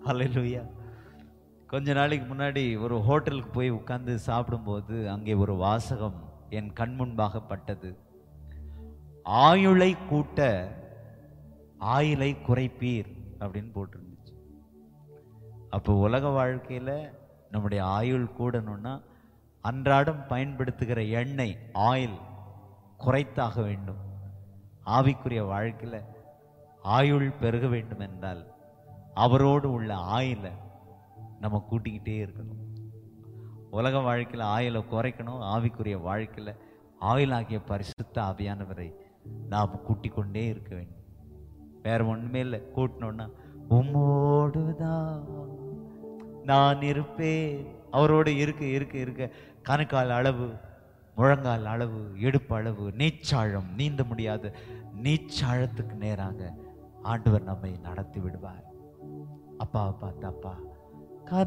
ஹalleluya கொஞ்ச நாளைக்கு முன்னாடி ஒரு ஹோட்டலுக்கு போய் உட்கார்ந்து சாப்பிடும்போது அங்கே ஒரு வாசகம் என் கண் முன்பாக பட்டது ஆயுளை கூட்ட ஆயுளை குறைப்பீர் அப்படின்னு போட்டிருந்துச்சு அப்போ உலக வாழ்க்கையில நம்முடைய ஆயுள் கூடணும்னா அன்றாடம் பயன்படுத்துகிற எண்ணெய் ஆயில் குறைத்தாக வேண்டும் ஆவிக்குரிய வாழ்க்கையில ஆயுள் பெருக வேண்டும் என்றால் அவரோடு உள்ள ஆயில நம்ம கூட்டிக்கிட்டே இருக்கணும் உலக வாழ்க்கையில ஆயிலை குறைக்கணும் ஆவிக்குரிய வாழ்க்கையில ஆயிலாகிய பரிசுத்த ஆவியானவரை நாம் கூட்டிக் கொண்டே இருக்க வேண்டும் வேற ஒண்ணுமே இல்லை கூட்டணும்னா உம்மோடுதான் நான் இருப்பேன் அவரோடு இருக்க இருக்க இருக்க கணுக்கால் அளவு முழங்கால் அளவு இடுப்பு அளவு நீச்சாழம் நீந்த முடியாத நீச்சாழத்துக்கு நேராக ஆண்டவர் நம்மை நடத்தி விடுவார் அப்பாவை பார்த்து அப்பா